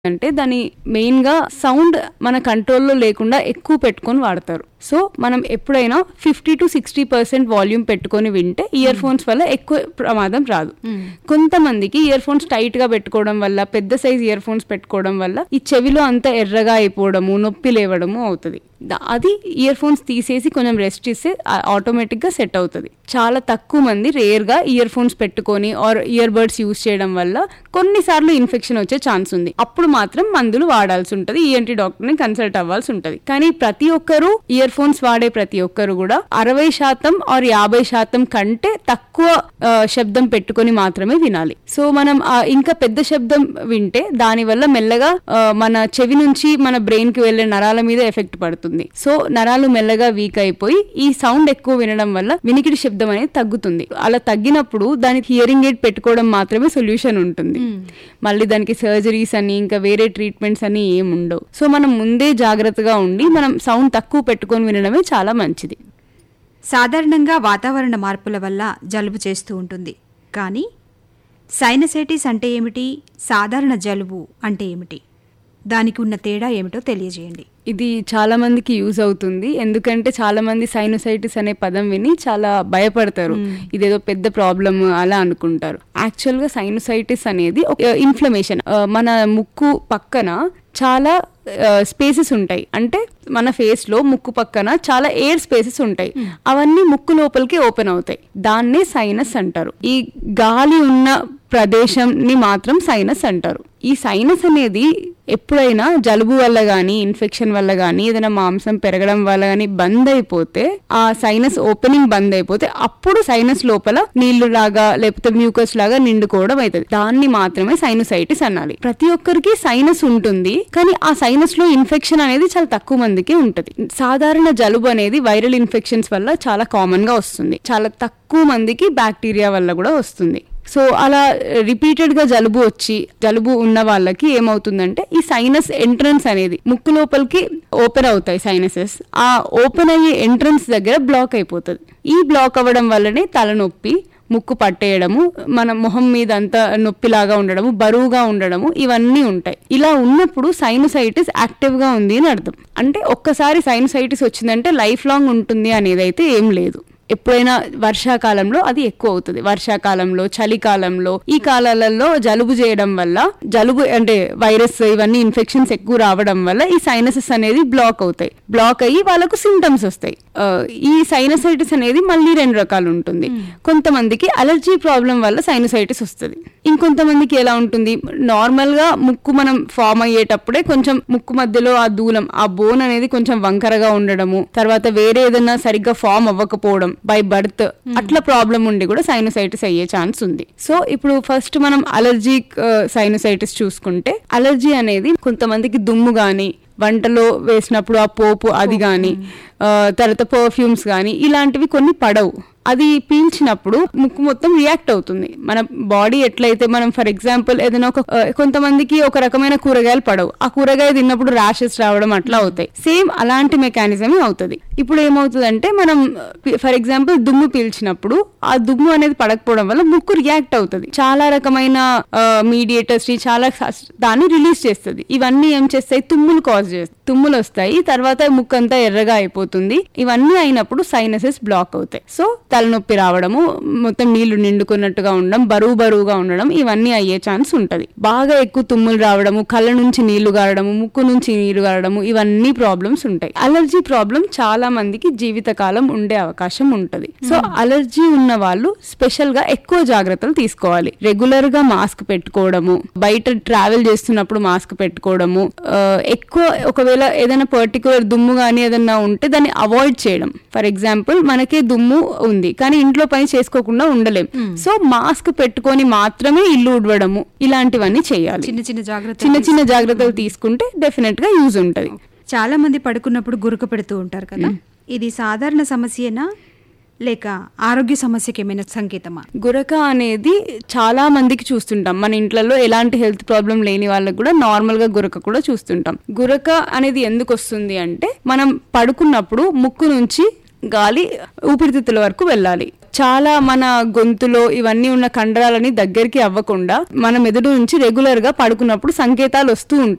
అంటే దాని మెయిన్ గా సౌండ్ మన కంట్రోల్లో లేకుండా ఎక్కువ పెట్టుకొని వాడతారు సో మనం ఎప్పుడైనా fifty to sixty percent volume పెట్టుకొని వింటే ఇయర్ ఫోన్స్ వల్ల ఎక్కువ ప్రమాదం రాదు కొంతమందికి ఇయర్ ఫోన్స్ టైట్ గా పెట్టుకోవడం వల్ల పెద్ద సైజ్ ఇయర్ ఫోన్స్ పెట్టుకోవడం వల్ల ఈ చెవిలో అంతా ఎర్రగా అయిపోవడము నొప్పి లేవడము అవుతుంది ద- అది ఇయర్ ఫోన్స్ తీసేసి కొంచెం రెస్ట్ ఇస్తే ఆటోమేటిక్ గా సెట్ అవుతుంది చాలా తక్కువ మంది రేర్ గా ఇయర్ ఫోన్స్ పెట్టుకొని ఆర్ ఇయర్ బడ్స్ యూస్ చేయడం వల్ల కొన్నిసార్లు ఇన్ఫెక్షన్ వచ్చే ఛాన్స్ ఉంది అప్పుడు మాత్రం మందులు వాడాల్సి ఉంటుంది ఈఎన్టీ డాక్టర్ ని కన్సల్ట్ అవ్వాల్సి ఉంటుంది కానీ ప్రతి ఒక్కరూ ఇయర్ ఫోన్స్ వాడే ప్రతి ఒక్కరు కూడా అరవై శాతం ఆర్ యాభై శాతం కంటే తక్కువ ఆ, శబ్దం పెట్టుకొని మాత్రమే వినాలి సో మనం ఆ ఇంకా పెద్ద శబ్దం వింటే దాని వల్ల మెల్లగా ఆ, మన చెవి నుంచి మన బ్రెయిన్ కి వెళ్లే నరాల మీద ఎఫెక్ట్ పడుతుంది సో నరాలు మెల్లగా వీక్ అయిపోయి ఈ సౌండ్ ఎక్కువ వినడం వల్ల వినికిడి శబ్దం అనేది తగ్గుతుంది అలా తగ్గినప్పుడు దానికి హియరింగ్ ఎయిడ్ పెట్టుకోవడం మాత్రమే సొల్యూషన్ ఉంటుంది మళ్ళీ దానికి సర్జరీస్ అని ఇంకా వేరే ట్రీట్మెంట్స్ అని ఏం ఉండవు సో మనం ముందే జాగ్రత్తగా ఉండి మనం సౌండ్ తక్కువ పెట్టుకొని వినడమే చాలా మంచిది సాధారణంగా వాతావరణ మార్పుల వల్ల జలుబు చేస్తూ ఉంటుంది కానీ సైనసైటిస్ అంటే ఏమిటి సాధారణ జలుబు అంటే ఏమిటి దానికి ఉన్న తేడా ఏమిటో తెలియజేయండి ఇది చాలా మందికి యూజ్ అవుతుంది ఎందుకంటే చాలా మంది సైనోసైటిస్ అనే పదం విని చాలా భయపడతారు ఇదేదో పెద్ద ప్రాబ్లమ్ అలా అనుకుంటారు యాక్చువల్ గా సైనోసైటిస్ అనేది ఇన్ఫ్లమేషన్ మన ముక్కు పక్కన చాలా స్పేసెస్ ఉంటాయి అంటే మన ఫేస్ లో ముక్కు పక్కన చాలా ఎయిర్ స్పేసెస్ ఉంటాయి అవన్నీ ముక్కు లోపలికి ఓపెన్ అవుతాయి దాన్నే సైనస్ అంటారు ఈ గాలి ఉన్న ప్రదేశంని మాత్రం సైనస్ అంటారు ఈ సైనస్ అనేది ఎప్పుడైనా జలుబు వల్ల గానీ ఇన్ఫెక్షన్ వల్ల గానీ ఏదైనా మాంసం పెరగడం వల్ల గానీ బంద్ అయిపోతే ఆ సైనస్ ఓపెనింగ్ బంద్ అయిపోతే అప్పుడు సైనస్ లోపల నీళ్లు లాగా లేకపోతే మ్యూకస్ లాగా నిండుకోవడం అవుతుంది దాన్ని మాత్రమే సైనసైటిస్ అనాలి ప్రతి ఒక్కరికి సైనస్ ఉంటుంది కానీ ఆ సైనస్ లో ఇన్ఫెక్షన్ అనేది చాలా తక్కువ మందికి ఉంటది సాధారణ జలుబు అనేది వైరల్ ఇన్ఫెక్షన్స్ వల్ల చాలా కామన్ గా వస్తుంది చాలా తక్కువ మందికి బ్యాక్టీరియా వల్ల కూడా వస్తుంది సో అలా రిపీటెడ్ గా జలుబు వచ్చి జలుబు ఉన్న వాళ్ళకి ఏమవుతుందంటే ఈ సైనస్ ఎంట్రన్స్ అనేది ముక్కు లోపలికి ఓపెన్ అవుతాయి సైనసెస్ ఆ ఓపెన్ అయ్యే ఎంట్రన్స్ దగ్గర బ్లాక్ అయిపోతుంది ఈ బ్లాక్ అవ్వడం వల్లనే తలనొప్పి ముక్కు పట్టేయడము మన మొహం మీద అంతా నొప్పిలాగా ఉండడము బరువుగా ఉండడము ఇవన్నీ ఉంటాయి ఇలా ఉన్నప్పుడు సైనసైటిస్ యాక్టివ్ గా ఉంది అని అర్థం అంటే ఒక్కసారి సైనసైటిస్ వచ్చిందంటే లైఫ్ లాంగ్ ఉంటుంది అనేది అయితే ఏం లేదు ఎప్పుడైనా వర్షాకాలంలో అది ఎక్కువ అవుతుంది వర్షాకాలంలో చలికాలంలో ఈ కాలాలలో జలుబు చేయడం వల్ల జలుబు అంటే వైరస్ ఇవన్నీ ఇన్ఫెక్షన్స్ ఎక్కువ రావడం వల్ల ఈ సైనసెస్ అనేది బ్లాక్ అవుతాయి బ్లాక్ అయ్యి వాళ్ళకు సిమ్టమ్స్ వస్తాయి ఆ, ఈ సైనసైటిస్ అనేది మళ్ళీ రెండు రకాలు ఉంటుంది కొంతమందికి అలర్జీ ప్రాబ్లం వల్ల సైనసైటిస్ వస్తుంది ఇంకొంతమందికి ఎలా ఉంటుంది నార్మల్ గా ముక్కు మనం ఫామ్ అయ్యేటప్పుడే కొంచెం ముక్కు మధ్యలో ఆ దూలం ఆ బోన్ అనేది కొంచెం వంకరగా ఉండడము తర్వాత వేరే ఏదైనా సరిగ్గా ఫామ్ అవ్వకపోవడం బై బర్త్ అట్లా ప్రాబ్లం ఉండి కూడా సైనసైటిస్ అయ్యే ఛాన్స్ ఉంది సో ఇప్పుడు ఫస్ట్ మనం అలర్జిక్ సైనసైటిస్ చూసుకుంటే అలర్జీ అనేది కొంతమందికి దుమ్ము గాని వంటలో వేసినప్పుడు ఆ పోపు అది కానీ తర్వాత పర్ఫ్యూమ్స్ కానీ ఇలాంటివి కొన్ని పడవు అది పీల్చినప్పుడు ముక్కు మొత్తం రియాక్ట్ అవుతుంది మన బాడీ ఎట్లయితే మనం ఫర్ ఎగ్జాంపుల్ ఏదైనా ఒక ఆ, కొంతమందికి ఒక రకమైన కూరగాయలు పడవు ఆ కూరగాయ తిన్నప్పుడు ర్యాషెస్ రావడం అట్లా అవుతాయి సేమ్ అలాంటి మెకానిజమే అవుతుంది ఇప్పుడు ఏమవుతుందంటే మనం ఫర్ ఎగ్జాంపుల్ దుమ్ము పీల్చినప్పుడు ఆ దుమ్ము అనేది పడకపోవడం వల్ల ముక్కు రియాక్ట్ అవుతుంది చాలా రకమైన మీడియేటర్స్ ని చాలా స- దాన్ని రిలీజ్ చేస్తుంది ఇవన్నీ ఏం చేస్తాయి తుమ్ములు కాజ్ చేస్తాయి తుమ్ములు వస్తాయి తర్వాత ముక్కు అంతా ఎర్రగా అయిపోతుంది ఇవన్నీ అయినప్పుడు సైనసెస్ బ్లాక్ అవుతాయి సో తలనొప్పి రావడము మొత్తం నీళ్లు నిండుకున్నట్టుగా ఉండడం బరువు బరువుగా ఉండడం ఇవన్నీ అయ్యే ఛాన్స్ ఉంటది బాగా ఎక్కువ తుమ్ములు రావడము కళ్ళ నుంచి నీళ్లు గారడము ముక్కు నుంచి నీళ్లు గారడము ఇవన్నీ ప్రాబ్లమ్స్ ఉంటాయి అలర్జీ ప్రాబ్లం చాలా మందికి జీవితకాలం ఉండే అవకాశం ఉంటది సో అలర్జీ ఉన్న వాళ్ళు స్పెషల్ గా ఎక్కువ జాగ్రత్తలు తీసుకోవాలి రెగ్యులర్ గా మాస్క్ పెట్టుకోవడము బయట ట్రావెల్ చేస్తున్నప్పుడు మాస్క్ పెట్టుకోవడము ఆ, ఎక్కువ ఒకవేళ ఏదైనా పర్టికులర్ దుమ్ము కానీ ఏదైనా ఉంటే దాన్ని అవాయిడ్ చేయడం ఫర్ ఎగ్జాంపుల్ మనకే దుమ్ము ఉంది కానీ ఇంట్లో పని చేసుకోకుండా ఉండలేం సో మాస్క్ పెట్టుకొని మాత్రమే ఇల్లు ఉడవడము ఇలాంటివన్నీ చేయాలి చిన్న చిన్న జాగ్రత్త చిన్న చిన్న జాగ్రత్తలు తీసుకుంటే డెఫినెట్ గా యూజ్ ఉంటది చాలా మంది పడుకున్నప్పుడు గురక పెడుతూ ఉంటారు కదా ఇది సాధారణ సమస్యనా లేక ఆరోగ్య సమస్యకి ఏమైనా సంకేతమా గురక అనేది చాలా మందికి చూస్తుంటాం మన ఇంట్లలో ఎలాంటి హెల్త్ ప్రాబ్లం లేని వాళ్ళకి కూడా నార్మల్ గా గురక కూడా చూస్తుంటాం గురక అనేది ఎందుకు వస్తుంది అంటే మనం పడుకున్నప్పుడు ముక్కు నుంచి గాలి ఊపిరితిత్తుల వరకు వెళ్ళాలి చాలా మన గొంతులో ఇవన్నీ ఉన్న కండరాలని దగ్గరికి అవ్వకుండా మన మెదడు నుంచి రెగ్యులర్ గా పడుకున్నప్పుడు సంకేతాలు వస్తూ ఉంటాయి